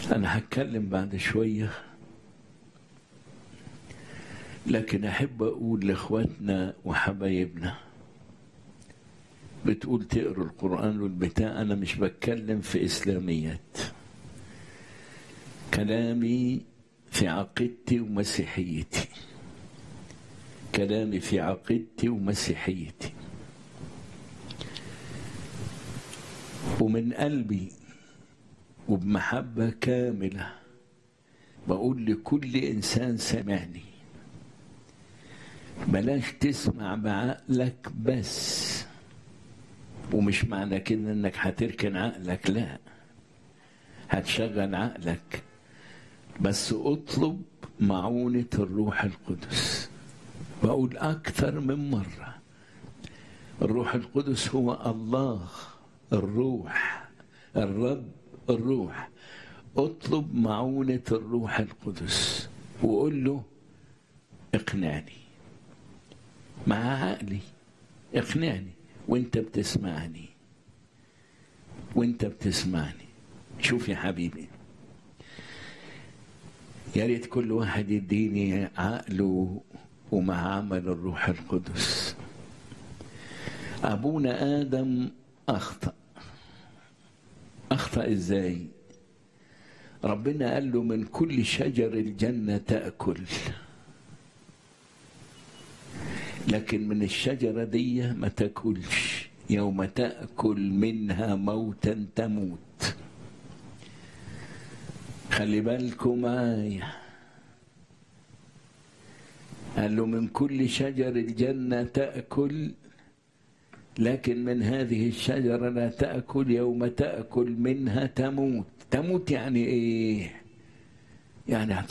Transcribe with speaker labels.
Speaker 1: أنا هتكلم بعد شوية لكن أحب أقول لإخواتنا وحبايبنا بتقول تقروا القرآن والبتاع أنا مش بتكلم في إسلاميات كلامي في عقيدتي ومسيحيتي كلامي في عقيدتي ومسيحيتي ومن قلبي وبمحبة كاملة بقول لكل إنسان سمعني بلاش تسمع بعقلك بس ومش معنى كده انك هتركن عقلك لا هتشغل عقلك بس اطلب معونة الروح القدس بقول أكثر من مرة الروح القدس هو الله الروح الرب الروح اطلب معونة الروح القدس وقول له اقنعني مع عقلي اقنعني وانت بتسمعني وانت بتسمعني شوف يا حبيبي يا ريت كل واحد يديني عقله ومع عمل الروح القدس ابونا ادم اخطا اخطا ازاي ربنا قال له من كل شجر الجنه تاكل لكن من الشجره دي ما تاكلش يوم تاكل منها موتا تموت خلي بالكم معايا قال له من كل شجر الجنة تأكل لكن من هذه الشجرة لا تأكل يوم تأكل منها تموت تموت يعني إيه يعني